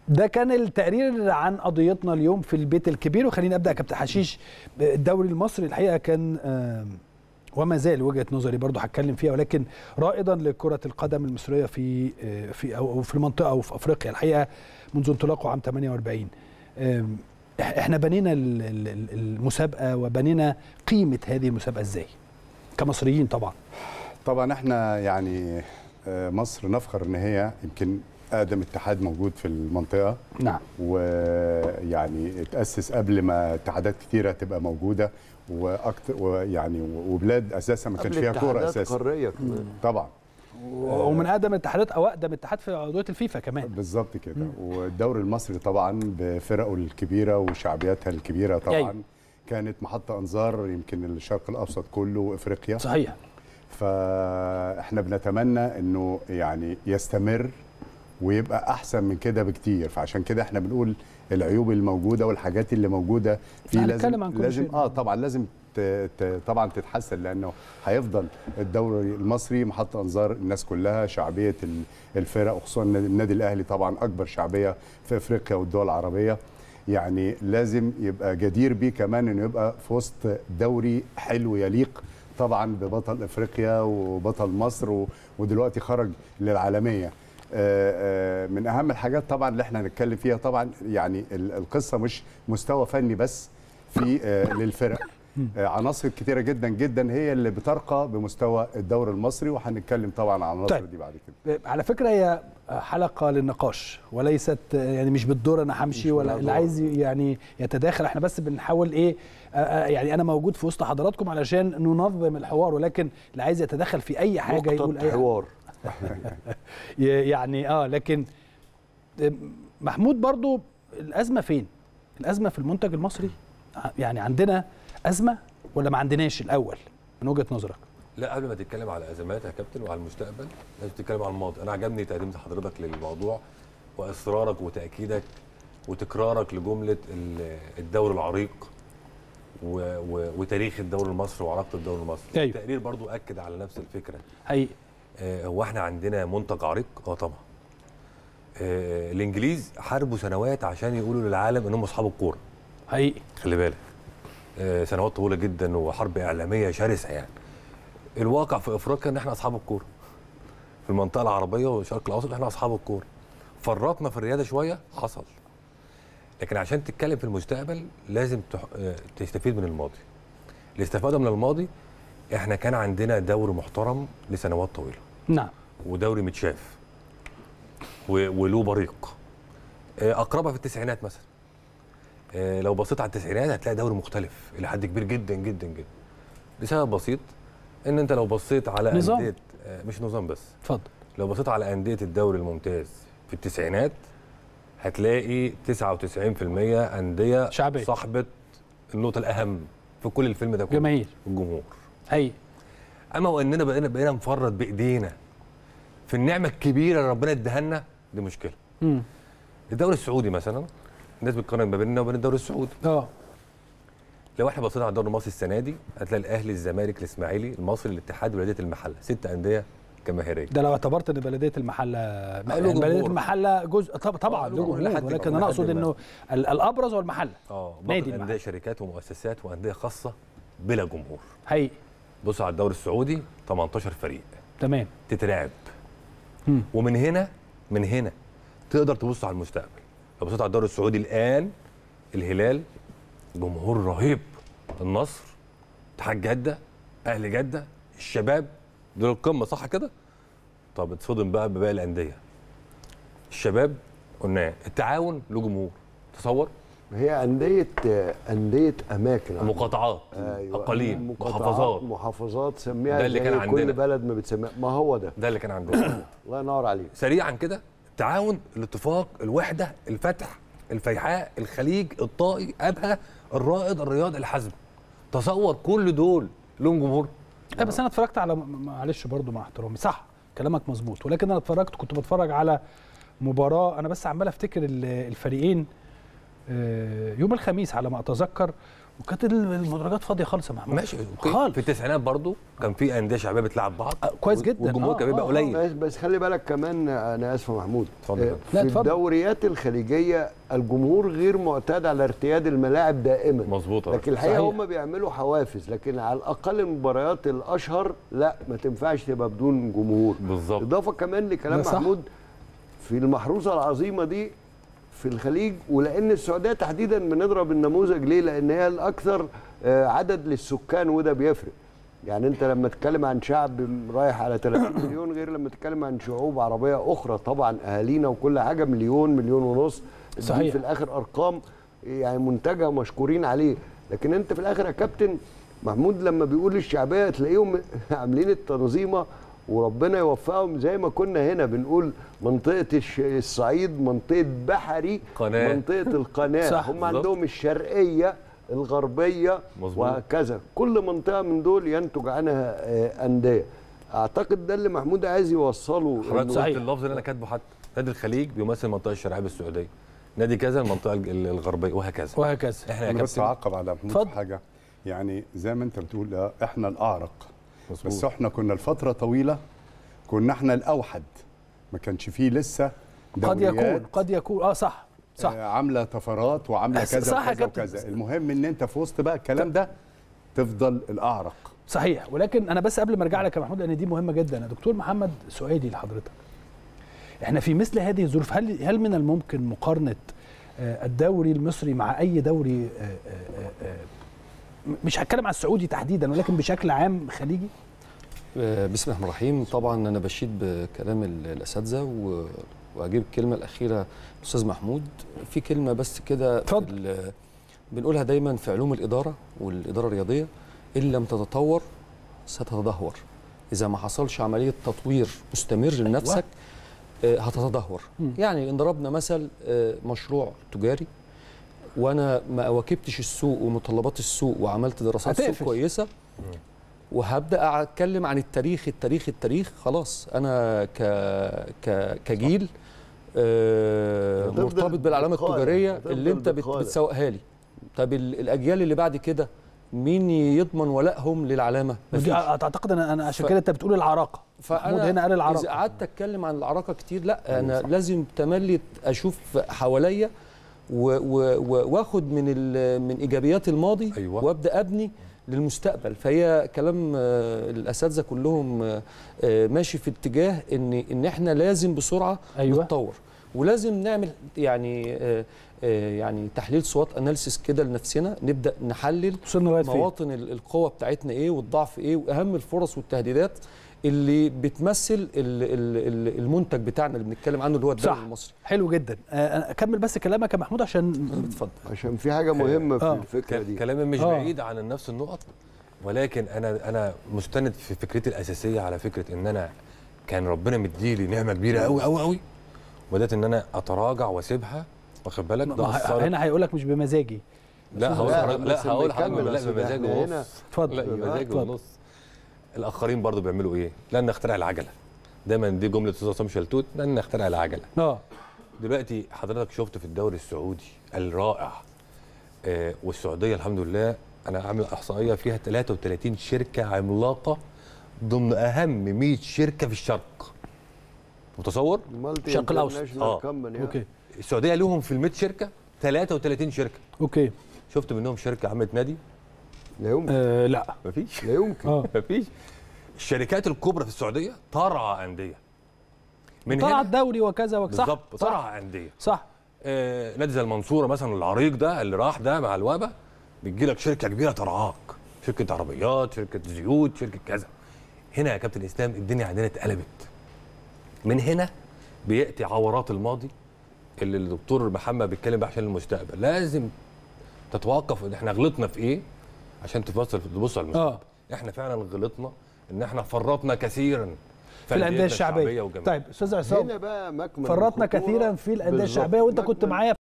ده كان التقرير عن قضيتنا اليوم في البيت الكبير وخليني ابدا كابتن حشيش الدوري المصري الحقيقه كان آم، وما زال وجهه نظري برضو هتكلم فيها ولكن رائدا لكره القدم المصريه في آه، في او أو في المنطقه او في افريقيا الحقيقه منذ انطلاقه عام 48 آم، إح- احنا بنينا ال- ال- ال- المسابقه وبنينا قيمه هذه المسابقه ازاي كمصريين طبعا طبعا احنا يعني آه، مصر نفخر ان هي يمكن اقدم اتحاد موجود في المنطقه نعم ويعني اتاسس قبل ما اتحادات كتيره تبقى موجوده واكتر ويعني وبلاد اساسا ما كانش قبل فيها كوره اتحادات اساسا قاريه كمان طبعا ومن اقدم الاتحادات او اقدم اتحاد في عضويه الفيفا كمان بالظبط كده والدوري المصري طبعا بفرقه الكبيره وشعبياتها الكبيره طبعا أيوة. كانت محطه انظار يمكن الشرق الاوسط كله وافريقيا صحيح فاحنا بنتمنى انه يعني يستمر ويبقى احسن من كده بكتير فعشان كده احنا بنقول العيوب الموجوده والحاجات اللي موجوده فيه هنتكلم لازم عن كل لازم شيء. اه طبعا لازم ت- ت- طبعا تتحسن لانه هيفضل الدوري المصري محط انظار الناس كلها شعبيه ال- الفرق وخصوصا النادي- النادي الاهلي طبعا اكبر شعبيه في افريقيا والدول العربيه يعني لازم يبقى جدير بيه كمان انه يبقى في وسط دوري حلو يليق طبعا ببطل افريقيا وبطل مصر و- ودلوقتي خرج للعالميه آه، آه، من اهم الحاجات طبعا اللي احنا هنتكلم فيها طبعا يعني ال- القصه مش مستوى فني بس في آه، للفرق آه، عناصر كتيره جدا جدا هي اللي بترقى بمستوى الدوري المصري وهنتكلم طبعا عن العناصر طيب. دي بعد كده على فكره هي حلقه للنقاش وليست يعني مش بالدور انا همشي ولا اللي بالدور. عايز يعني يتداخل احنا بس بنحاول ايه آه، آه، يعني انا موجود في وسط حضراتكم علشان ننظم الحوار ولكن اللي عايز يتدخل في اي حاجه يقول نقطه اي حوار ي- يعني اه لكن آم، محمود برضو الازمه فين الازمه في المنتج المصري ع- يعني عندنا ازمه ولا ما عندناش الاول من وجهه نظرك لا قبل ما تتكلم على ازمات يا كابتن وعلى المستقبل لازم تتكلم على الماضي انا عجبني تقديم حضرتك للموضوع واصرارك وتاكيدك وتكرارك لجمله ال- الدوري العريق و... و... وتاريخ الدوري المصري وعلاقه الدوري المصري أيوة. التقرير برضو اكد على نفس الفكره حقيقي آه، هو احنا عندنا منتج عريق اه طبعا آه، الانجليز حاربوا سنوات عشان يقولوا للعالم انهم اصحاب الكوره حقيقي خلي بالك آه، سنوات طويله جدا وحرب اعلاميه شرسه يعني الواقع في افريقيا ان احنا اصحاب الكوره في المنطقه العربيه والشرق الاوسط احنا اصحاب الكوره فرطنا في الرياده شويه حصل لكن عشان تتكلم في المستقبل لازم تح... آه، تستفيد من الماضي الاستفاده من الماضي احنا كان عندنا دوري محترم لسنوات طويله نعم ودوري متشاف و- وله بريق آه، اقربها في التسعينات مثلا آه، لو بصيت على التسعينات هتلاقي دوري مختلف الى حد كبير جدا جدا جدا لسبب بسيط ان انت لو بصيت على نظام. انديه آه، مش نظام بس اتفضل لو بصيت على انديه الدوري الممتاز في التسعينات هتلاقي 99% انديه شعبية. صاحبه النقطه الاهم في كل الفيلم ده كله جماهير الجمهور حقيقي اما واننا بقينا بقينا نفرط بايدينا في النعمه الكبيره اللي ربنا اداها لنا دي مشكله مم. الدوري السعودي مثلا الناس بتقارن ما بيننا وبين الدوري السعودي اه لو احنا بصينا على الدوري المصري السنه دي هتلاقي الاهلي الزمالك الاسماعيلي المصري الاتحاد ولايه المحله ست انديه جماهيريه ده لو اعتبرت ان بلديه المحله له يعني بلديه جمهور. المحله جزء طب طبعا آه، له له جمهور جمهور لحد- ولكن لحد انا اقصد ما. انه ال- الابرز هو المحله اه نادي باقي المحلة. انديه شركات ومؤسسات وانديه خاصه بلا جمهور حقيقي بص على الدوري السعودي 18 فريق تمام تتلعب مم. ومن هنا من هنا تقدر تبص على المستقبل لو بصيت على الدوري السعودي الان الهلال جمهور رهيب النصر اتحاد جده اهلي جده الشباب دول القمه صح كده طب اتصدم بقى بباقي الانديه الشباب قلنا التعاون له جمهور تصور هي انديه انديه اماكن مقاطعات اقاليم مقاطعات، محافظات محافظات سميها ده اللي زي كان كل عندنا. بلد ما بتسميها ما هو ده ده اللي كان عندنا الله ينور عليك سريعا كده التعاون الاتفاق الوحده الفتح الفيحاء الخليج الطائي ابها الرائد الرياض الحزم تصور كل دول لهم جمهور لا بس انا اتفرجت على معلش برضو مع احترامي صح كلامك مظبوط ولكن انا اتفرجت كنت بتفرج على مباراه انا بس عمال افتكر ال- الفريقين آه، يوم الخميس على ما اتذكر وكانت المدرجات فاضيه خالص يا محمود ماشي اوكي خالص في التسعينات برضو كان في انديه شعبيه بتلعب بعض آه، كويس جدا. والجمهور آه، كان بيبقى آه، قليل بس بس خلي بالك كمان انا اسف يا محمود اتفضل. آه، لا، في اتفضل. الدوريات الخليجيه الجمهور غير معتاد على ارتياد الملاعب دائما مظبوط لكن الحقيقه صحيح. هم بيعملوا حوافز لكن على الاقل المباريات الاشهر لا ما تنفعش تبقى بدون جمهور بالظبط اضافه كمان لكلام ده صح. محمود في المحروسه العظيمه دي في الخليج ولان السعوديه تحديدا بنضرب النموذج ليه؟ لان هي الاكثر آه، عدد للسكان وده بيفرق. يعني انت لما تتكلم عن شعب رايح على 30 مليون غير لما تتكلم عن شعوب عربيه اخرى طبعا اهالينا وكل حاجه مليون مليون ونص دي صحيح. في الاخر ارقام يعني منتجه مشكورين عليه لكن انت في الاخر يا كابتن محمود لما بيقول الشعبيه تلاقيهم عاملين التنظيمه وربنا يوفقهم زي ما كنا هنا بنقول منطقه الش- الصعيد منطقه بحري قناة. منطقه القناه صح، هم بالظبط. عندهم الشرقيه الغربيه مظبوط. وهكذا كل منطقه من دول ينتج عنها آه، انديه اعتقد ده اللي محمود عايز يوصله حضرتك إنه- قلت اللفظ اللي انا كاتبه حتى نادي الخليج بيمثل المنطقه الشرقيه بالسعوديه نادي كذا المنطقه الج- الغربيه وهكذا وهكذا احنا يا انا بس كابتن اعقب على محمود اتفضل. في حاجه يعني زي ما انت بتقول آه، احنا الاعرق مظبوط. بس احنا كنا لفتره طويله كنا احنا الاوحد ما كانش فيه لسه قد دوريات يكون قد يكون اه صح صح آه، عامله طفرات وعامله بس كذا صح يا وكذا كابتن. وكذا المهم ان انت في وسط بقى الكلام ده تفضل الاعرق صحيح ولكن انا بس قبل ما ارجع لك يا محمود لان دي مهمه جدا يا دكتور محمد سؤالي لحضرتك احنا في مثل هذه الظروف هل هل من الممكن مقارنه آه، الدوري المصري مع اي دوري آه، آه، آه، م- مش هتكلم على السعودي تحديدا ولكن بشكل عام خليجي آه، بسم الله الرحمن الرحيم طبعا انا بشيد بكلام ال- الاساتذه و- واجيب الكلمه الاخيره الاستاذ محمود في كلمه بس كده في اتفضل. ال- بنقولها دايما في علوم الاداره والاداره الرياضيه ان لم تتطور ستتدهور اذا ما حصلش عمليه تطوير مستمر لنفسك آه، هتتدهور مم. يعني ان ضربنا مثل آه، مشروع تجاري وانا ما واكبتش السوق ومتطلبات السوق وعملت دراسات سوق هتقفل. كويسه وهبدا اتكلم عن التاريخ التاريخ التاريخ خلاص انا ك ك كجيل آه هتفضل مرتبط بالعلامه بقائد، التجاريه هتفضل اللي انت بت- بقائد. بتسوقها لي طب ال- الاجيال اللي بعد كده مين يضمن ولائهم للعلامه ودي مفيش. اعتقد انا انا عشان ف- كده انت بتقول العراقه محمود هنا قال اذا العراقه قعدت اتكلم عن العراقه كتير لا انا لازم تملي اشوف حواليا و- و- و- واخد من ال- من ايجابيات الماضي أيوة. وابدا ابني للمستقبل فهي كلام آه، الاساتذه كلهم آه، آه، ماشي في اتجاه ان ان احنا لازم بسرعه أيوة. نتطور ولازم نعمل يعني آه، آه، يعني تحليل صوت اناليسيس كده لنفسنا نبدا نحلل وصلنا لغايه فين مواطن ال- القوة بتاعتنا ايه والضعف ايه واهم الفرص والتهديدات اللي بتمثل ال- ال- ال- المنتج بتاعنا اللي بنتكلم عنه اللي هو الدوري صح. المصري حلو جدا آه، أنا اكمل بس كلامك يا محمود عشان اتفضل عشان في حاجه مهمه في آه. الفكره ك- دي كلامي مش آه. بعيد عن نفس النقط ولكن انا انا مستند في فكرتي الاساسيه على فكره ان انا كان ربنا مديلي نعمه كبيره قوي قوي قوي وبدات ان انا اتراجع واسيبها واخد بالك ده ما- أثرت. هنا هيقول لك مش بمزاجي لا هقول لا، لحضرتك- بس لا هقول لما لحضرتك يكمل لا أصل بمزاج إحنا ونص هنا- اتفضل لا بمزاج اتفضل. ونص الاخرين برضو بيعملوا ايه لن نخترع العجله دايما دي جمله استاذ عصام شلتوت لن نخترع العجله اه دلوقتي حضرتك شفت في الدوري السعودي الرائع آه والسعوديه الحمد لله انا عامل احصائيه فيها 33 شركه عملاقه ضمن اهم 100 شركه في الشرق متصور مالتي الشرق الأوسط. انترناشونال آه. كومباني اوكي السعوديه لهم في ال 100 شركه 33 شركه اوكي شفت منهم شركه عملت نادي لا يمكن آه لا مفيش لا يمكن اه مفيش الشركات الكبرى في السعوديه ترعى انديه من طلع هنا الدوري وكذا وكذا صح بالظبط صح ترعى انديه صح آه، نادي زي المنصوره مثلا العريق ده اللي راح ده مع الوبا بتجي لك شركه كبيره ترعاك شركه عربيات شركه زيوت شركه كذا هنا يا كابتن اسلام الدنيا عندنا اتقلبت من هنا بياتي عورات الماضي اللي الدكتور محمد بيتكلم بقى عشان المستقبل لازم تتوقف ان احنا غلطنا في ايه عشان تفصل تبص على المستقبل اه احنا فعلا غلطنا ان احنا فرطنا كثيرا في الانديه أنديتنا الشعبيه والجماهير. طيب استاذ عصام هنا بقى مكمن فرطنا الخطورة كثيرا في الانديه بالظبط. الشعبيه وانت كنت مكمن- معايا